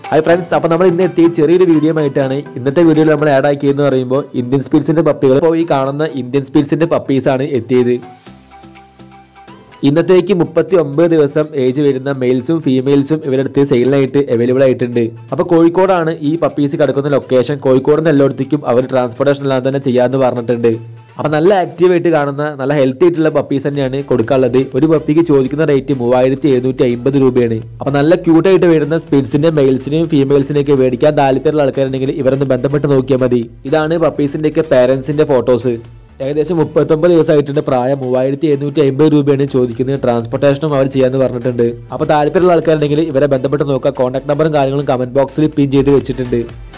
hi friends അപ്പോൾ നമ്മൾ ഇന്ന് എത്തിയ ചെറിയൊരു വീഡിയോ ആയിട്ടാണ് ഇന്നത്തെ വീഡിയോയിൽ നമ്മൾ ആഡ് ആക്കിയെന്ന് പറയുമ്പോൾ ഇന്ത്യൻ സ്പീഡ്സിന്റെ പപ്പികൾ ഇപ്പോൾ ഈ കാണുന്ന ഇന്ത്യൻ സ്പീഡ്സിന്റെ പപ്പീസാണ് എത്തിയത് ഇന്നത്തേക്ക് മുപ്പത്തി ഒമ്പത് ദിവസം ഏജ് വരുന്ന മെയിൽസും ഫീമെയിൽസും ഇവരുടെ അടുത്ത് സെയിലിനായിട്ട് അവൈലബിൾ ആയിട്ടുണ്ട് അപ്പോൾ കോഴിക്കോടാണ് ഈ പപ്പീസ് കിടക്കുന്ന ലൊക്കേഷൻ കോഴിക്കോട് നിന്ന് എല്ലായിടത്തേക്കും അവർ ട്രാൻസ്പോർട്ടേഷൻ എല്ലാം തന്നെ ചെയ്യാമെന്ന് പറഞ്ഞിട്ടുണ്ട് അപ്പോൾ നല്ല ആക്റ്റീവ് ആയിട്ട് കാണുന്ന നല്ല ഹെൽത്തി ആയിട്ടുള്ള പപ്പീസ് തന്നെയാണ് കൊടുക്കാനുള്ളത് ഒരു പപ്പിക്ക് ചോദിക്കുന്ന റേറ്റ് മൂവായിരത്തി എഴുന്നൂറ്റി അമ്പത് രൂപയാണ് അപ്പോൾ നല്ല ക്യൂട്ടായിട്ട് വരുന്ന സ്പിഡ്സിന്റെ മെയിൽസിനെയും ഫീമെയിൽസിനെയും ഒക്കെ മേടിക്കാൻ താല്പര്യമുള്ള ആൾക്കാരുണ്ടെങ്കിൽ ഇവരൊന്ന് ബന്ധപ്പെട്ട് നോക്കിയാൽ മതി ഇതാണ് പപ്പീസിന്റെ ഒക്കെ പാരന്റ്സിന്റെ ഫോട്ടോസ് ഏകദേശം മുപ്പത്തൊമ്പത് ദിവസമായിട്ടുണ്ട് പ്രായം മൂവായിരത്തി എഴുന്നൂറ്റി അമ്പത് രൂപയാണ് ചോദിക്കുന്നത് ട്രാൻസ്പോർട്ടേഷനും അവർ ചെയ്യാന്ന് പറഞ്ഞിട്ടുണ്ട് അപ്പോൾ താല്പര്യമുള്ള ആൾക്കാരുണ്ടെങ്കിൽ ഇവരെ ബന്ധപ്പെട്ട് നോക്കുക കോൺടാക്ട് നമ്പറും കാര്യങ്ങളും കമന്റ് ബോക്സിൽ പിൻ ചെയ്ത് വെച്ചിട്ടുണ്ട്